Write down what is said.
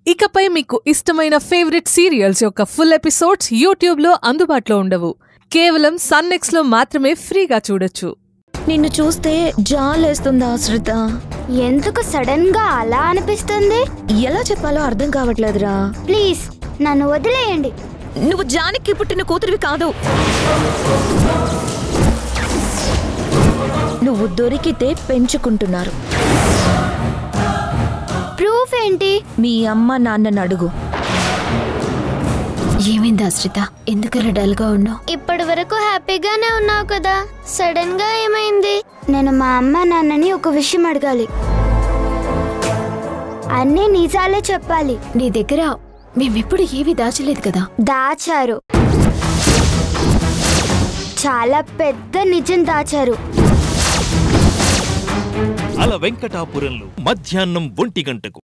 ఇకపై మీకు ఇష్టమైన ఫేవరెట్ సీరియల్స్ యొక్క ఫుల్ ఎపిసోడ్స్ యూట్యూబ్లో అందుబాటులో ఉండవు కేవలం సన్నెక్స్లో మాత్రమే ఫ్రీగా చూడొచ్చు నిన్ను చూస్తే జాలేస్తుందా ఆశ్రిత ఎందుకు సడన్ గా అలా అనిపిస్తుంది ఎలా చెప్పాలో అర్థం కావట్లేదురా ప్లీజ్ నన్ను వదిలేయండి నువ్వు జానికి పుట్టిన కూతురివి కాదు నువ్వు దొరికితే పెంచుకుంటున్నారు ప్రూఫ్ ఏంటి మీ అమ్మ నాన్నని అడుగు ఏమైంది ఆశ్రిత ఎందుకలా డల్ గా ఉన్నావు ఇప్పటి వరకు హ్యాపీగానే ఉన్నావు కదా సడన్ గా ఏమైంది నేను మా అమ్మ నాన్నని ఒక విషయం అడగాలి అన్నీ నిజాలే చెప్పాలి నీ దగ్గర మేమెప్పుడు ఏవి దాచలేదు కదా దాచారు చాలా పెద్ద నిజం దాచారు అల వెంకటాపురంలో మధ్యాహ్నం ఒంటి గంటకు